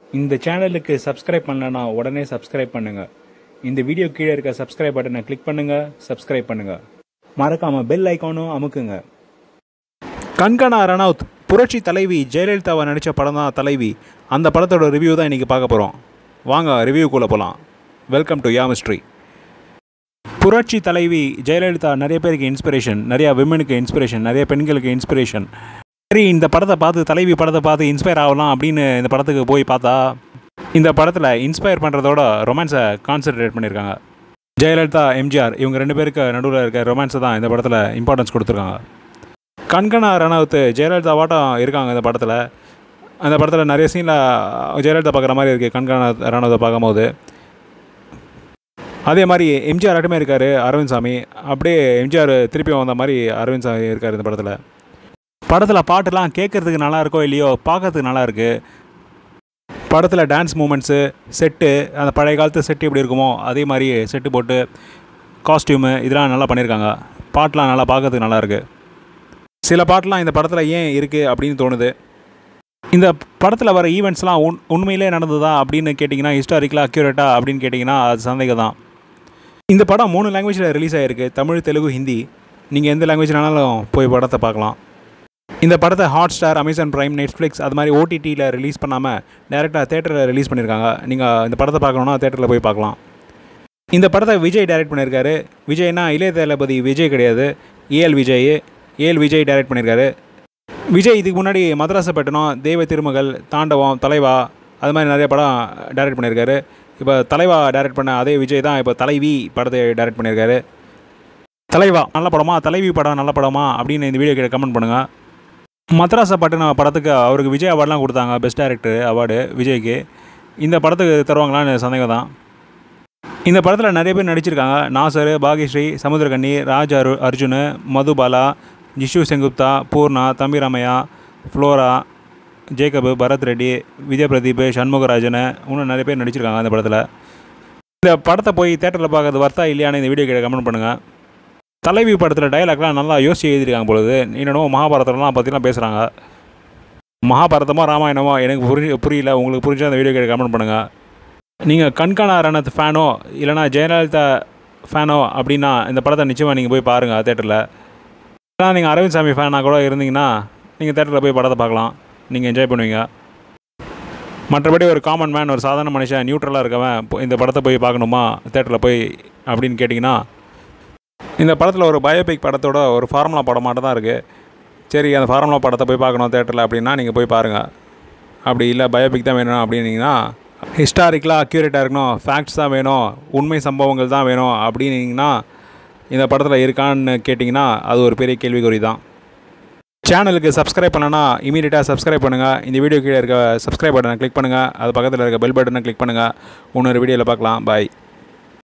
இந்த சேனலுக்கு சப்ஸ்கிரைப் பண்ணலனா உடனே சப்ஸ்கிரைப் பண்ணுங்க இந்த வீடியோ கீழே இருக்க சப்ஸ்கிரைப் பட்டனை கிளிக் பண்ணுங்க சப்ஸ்கிரைப் பண்ணுங்க மறக்காம பெல் ஐக்கானும் அமுக்குங்க கண்கனா ரணவுத் புரட்சி தலைவி ஜெயலலிதாவை நடித்த படம் தான் தலைவி அந்த படத்தோட ரிவ்யூ தான் இன்றைக்கி பார்க்க போகிறோம் வாங்க ரிவ்யூக்குள்ளே போகலாம் வெல்கம் டு யாமிஸ்ட்ரி புரட்சி தலைவி ஜெயலலிதா நிறைய பேருக்கு இன்ஸ்பிரேஷன் நிறையா விமனுக்கு இன்ஸ்பிரேஷன் நிறைய பெண்களுக்கு இன்ஸ்பிரேஷன் சரி இந்த படத்தை பார்த்து தலைவி படத்தை பார்த்து இன்ஸ்பயர் ஆகலாம் அப்படின்னு இந்த படத்துக்கு போய் பார்த்தா இந்த படத்தில் இன்ஸ்பயர் பண்ணுறதோட ரொமான்ஸை கான்சென்ட்ரேட் பண்ணியிருக்காங்க ஜெயலலிதா எம்ஜிஆர் இவங்க ரெண்டு பேருக்கு நடுவில் இருக்க ரொமான்ஸை தான் இந்த படத்தில் இம்பார்ட்டன்ஸ் கொடுத்துருக்காங்க கண்கனா ரணவுத் ஜெயலலிதா வாட்டம் இருக்காங்க இந்த படத்தில் அந்த படத்தில் நிறைய சீனில் ஜெயலலிதா பார்க்குற மாதிரி இருக்குது கண்கனா ரணவத்தை பார்க்கும்போது அதே மாதிரி எம்ஜிஆர் ஆட்டமே இருக்கார் அரவிந்த் சாமி அப்படியே எம்ஜிஆர் திருப்பி வந்த மாதிரி அரவிந்த் சாமி இருக்கார் இந்த படத்தில் படத்தில் பாட்டுலாம் கேட்குறதுக்கு நல்லா இருக்கோ இல்லையோ பார்க்கறதுக்கு நல்லா இருக்கு படத்தில் டான்ஸ் மூமெண்ட்ஸு செட்டு அந்த பழைய காலத்து செட்டு எப்படி இருக்குமோ அதே மாதிரி செட்டு போட்டு காஸ்டியூமு இதெல்லாம் நல்லா பண்ணியிருக்காங்க பாட்டெலாம் நல்லா பார்க்கறதுக்கு நல்லா இருக்கு சில பாட்டெலாம் இந்த படத்தில் ஏன் இருக்குது அப்படின்னு தோணுது இந்த படத்தில் வர ஈவெண்ட்ஸ்லாம் உண் உண்மையிலே நடந்ததா அப்படின்னு கேட்டிங்கன்னா ஹிஸ்டாரிக்கலாக அக்யூரேட்டா அப்படின்னு கேட்டிங்கன்னா அது சந்தேகம் தான் இந்த படம் மூணு லாங்குவேஜில் ரிலீஸ் ஆகிருக்கு தமிழ் தெலுங்கு ஹிந்தி நீங்கள் எந்த லாங்குவேஜ்னாலும் போய் படத்தை பார்க்கலாம் இந்த படத்தை Hotstar Amazon Prime Netflix அது மாதிரி ஓடிடியில் ரிலீஸ் பண்ணாமல் டேரெக்டாக தேட்டரில் ரிலீஸ் பண்ணியிருக்காங்க நீங்கள் இந்த படத்தை பார்க்கணுன்னா தேட்டரில் போய் பார்க்கலாம் இந்த படத்தை விஜய் டைரக்ட் பண்ணியிருக்காரு விஜய்னா இளைய தளபதி விஜய் கிடையாது A L Vijay A L Vijay direct பண்ணியிருக்காரு விஜய் இதுக்கு முன்னாடி மதராசப்பட்டினம் தெய்வ திருமகள் தாண்டவம் தலைவா அது மாதிரி நிறைய படம் டைரக்ட் பண்ணியிருக்காரு இப்போ தலைவா டைரக்ட் பண்ண அதே விஜய் தான் இப்போ தலைவி படத்தை டைரக்ட் பண்ணியிருக்காரு தலைவா நல்ல படமா தலைவி படம் நல்ல படமா அப்படின்னு இந்த வீடியோ கீழே கமெண்ட் பண்ணுங்கள் மதராசப்பட்டினம் படத்துக்கு அவருக்கு விஜய் அவார்ட்லாம் கொடுத்தாங்க பெஸ்ட் டேரக்டர் அவார்டு விஜய்க்கு இந்த படத்துக்கு தருவாங்களான்னு சந்தேகம் தான் இந்த படத்தில் நிறைய பேர் நடிச்சிருக்காங்க நாசர் பாகிஸ்ரீ சமுத்திரகன்னி ராஜ் அரு அர்ஜுன் மதுபாலா ஜிஷு செங்குப்தா பூர்ணா தம்பிராமையா ஃப்ளோரா ஜேக்கபு பரத் ரெட்டி விஜய் பிரதீப் சண்முகராஜன் இன்னும் நிறைய பேர் நடிச்சிருக்காங்க அந்த படத்தில் இந்த படத்தை போய் தேட்டரில் பார்க்கறது வர்த்தா இல்லையான்னு இந்த வீடியோ கீழே கமெண்ட் பண்ணுங்கள் தலைவி படத்தில் டைலாக்லாம் நல்லா யோசிச்சு எழுதியிருக்காங்க பொழுது என்னென்னமோ மகாபாரதம்லாம் பற்றிலாம் பேசுகிறாங்க மகாபாரதமோ ராமாயணமோ எனக்கு புரி புரியல உங்களுக்கு புரிஞ்சா அந்த வீடியோ கீழே கமெண்ட் பண்ணுங்கள் நீங்கள் கண்காணா ரணத் ஃபேனோ இல்லைனா ஜெயலலிதா ஃபேனோ அப்படின்னா இந்த படத்தை நிச்சயமாக நீங்கள் போய் பாருங்கள் தேட்டரில் இல்லைனா நீங்கள் அரவிந்த் சாமி ஃபேனாக கூட இருந்தீங்கன்னா நீங்கள் தேட்டரில் போய் படத்தை பார்க்கலாம் நீங்கள் என்ஜாய் பண்ணுவீங்க மற்றபடி ஒரு காமன் மேன் ஒரு சாதாரண மனுஷன் நியூட்ரலாக இருக்கவன் இப்போ இந்த படத்தை போய் பார்க்கணுமா தேட்டரில் போய் அப்படின்னு கேட்டிங்கன்னா இந்த படத்தில் ஒரு பயோபிக் படத்தோட ஒரு ஃபார்முலா படம் மட்டும் தான் இருக்குது சரி அந்த ஃபார்முலா படத்தை போய் பார்க்கணும் தேட்டரில் அப்படின்னா நீங்கள் போய் பாருங்கள் அப்படி இல்லை பயோபிக் தான் வேணும் அப்படின்னீங்கன்னா ஹிஸ்டாரிக்கலாக அக்யூரேட்டாக இருக்கணும் ஃபேக்ட்ஸ் தான் வேணும் உண்மை சம்பவங்கள் தான் வேணும் அப்படின்னீங்கன்னா இந்த படத்தில் இருக்கான்னு கேட்டிங்கன்னா அது ஒரு பெரிய கேள்விக்குறி தான் சேனலுக்கு சப்ஸ்கிரைப் பண்ணலன்னா இமீடியட்டாக சப்ஸ்கிரைப் பண்ணுங்கள் இந்த வீடியோ கீழே இருக்க சப்ஸ்கிரைப் பட்டனை கிளிக் பண்ணுங்கள் அது பக்கத்தில் இருக்க பெல் பட்டனை கிளிக் பண்ணுங்கள் இன்னொரு வீடியோவில் பார்க்கலாம் பாய்